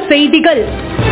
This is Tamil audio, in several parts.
செய்திகள்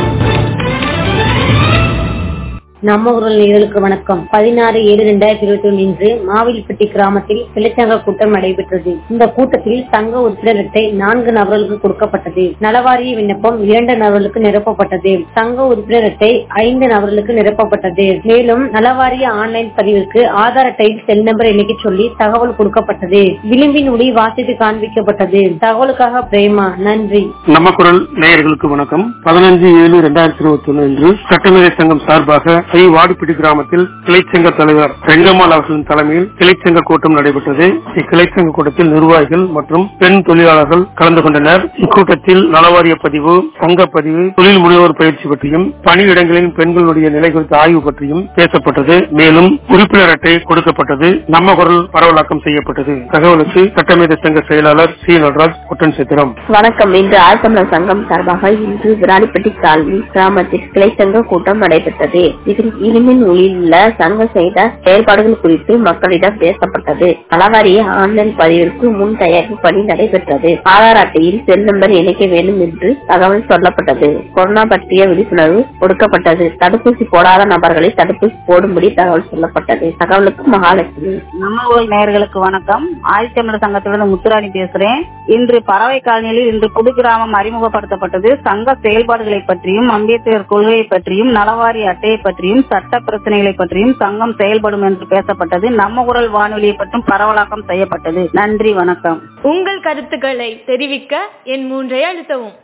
நம்ம ஊரல் நேயர்களுக்கு வணக்கம் பதினாறு ஏழு ரெண்டாயிரத்தி இருபத்தி ஒன்று இன்று மாவில்பட்டி கிராமத்தில் கிளைச்சங்க கூட்டம் நடைபெற்றது இந்த கூட்டத்தில் சங்க உறுப்பினர் அட்டை நான்கு நபர்களுக்கு கொடுக்கப்பட்டது நலவாரிய விண்ணப்பம் இரண்டு நபர்களுக்கு நிரப்பப்பட்டது சங்க உறுப்பினர் அட்டை ஐந்து நபர்களுக்கு நிரப்பப்பட்டது மேலும் நலவாரிய ஆன்லைன் பதிவிற்கு ஆதார் அட்டையில் செல் நம்பர் எண்ணிக்கை சொல்லி தகவல் கொடுக்கப்பட்டது விளிம்பின் ஒளி வாசித்து காண்பிக்கப்பட்டது தகவலுக்காக பிரேமா நன்றி நம்ம குரல் நேயர்களுக்கு வணக்கம் பதினஞ்சு ஏழு இரண்டாயிரத்தி இருபத்தி ஒன்று இன்று சட்டமேதை சங்கம் சார்பாக ஐ வாடிப்பிடி கிராமத்தில் கிளைச்சங்க தலைவர் ரெங்கம்மாள் அவர்களின் தலைமையில் கிளைச்சங்க கூட்டம் நடைபெற்றது இக்கிளைச்சங்க கூட்டத்தில் நிர்வாகிகள் மற்றும் பெண் தொழிலாளர்கள் கலந்து கொண்டனர் இக்கூட்டத்தில் நலவாரிய பதிவு சங்க பதிவு தொழில் முனைவோர் பயிற்சி பற்றியும் பணியிடங்களில் பெண்களுடைய நிலை குறித்த ஆய்வு பற்றியும் பேசப்பட்டது மேலும் உறுப்பினர் அட்டை கொடுக்கப்பட்டது நம்ம குரல் பரவலாக்கம் செய்யப்பட்டது தகவலுக்கு சட்டமேதை சங்க செயலாளர் சி நடராஜ் ஒட்டன் சித்திரம் வணக்கம் இன்று ஆழ்த்தமிழர் சங்கம் சார்பாக இன்று விராலிப்பட்டி காலனி கிராமத்தில் கிளை சங்க கூட்டம் நடைபெற்றது இதில் இனிமின் உள்ள சங்கம் செய்த செயல்பாடுகள் குறித்து மக்களிடம் பேசப்பட்டது நலவாரிய ஆன்லைன் பதிவிற்கு முன் தயாரிப்பு பணி நடைபெற்றது ஆதார் அட்டையில் செல் நம்பர் இணைக்க வேண்டும் என்று தகவல் சொல்லப்பட்டது கொரோனா பற்றிய விழிப்புணர்வு கொடுக்கப்பட்டது தடுப்பூசி போடாத நபர்களை தடுப்பூசி போடும்படி தகவல் சொல்லப்பட்டது தகவலுக்கு மகாலட்சுமி நம்ம ஊர் நேயர்களுக்கு வணக்கம் ஆதித்தமிழர் சங்கத்திலிருந்து முத்துராணி பேசுறேன் இன்று பறவை காலனியில் இன்று புது கிராமம் அறிமுகப்படுத்தப்பட்டது சங்க செயல்பாடுகளை பற்றியும் அம்பேத்கர் கொள்கையை பற்றியும் நலவாரி அட்டையை பற்றியும் சட்ட பிரச்சனைகளை பற்றியும் சங்கம் செயல்படும் என்று பேசப்பட்டது நம்ம குரல் வானொலியை பற்றும் பரவலாக்கம் செய்யப்பட்டது நன்றி வணக்கம் உங்கள் கருத்துக்களை தெரிவிக்க என் மூன்றை அழுத்தவும்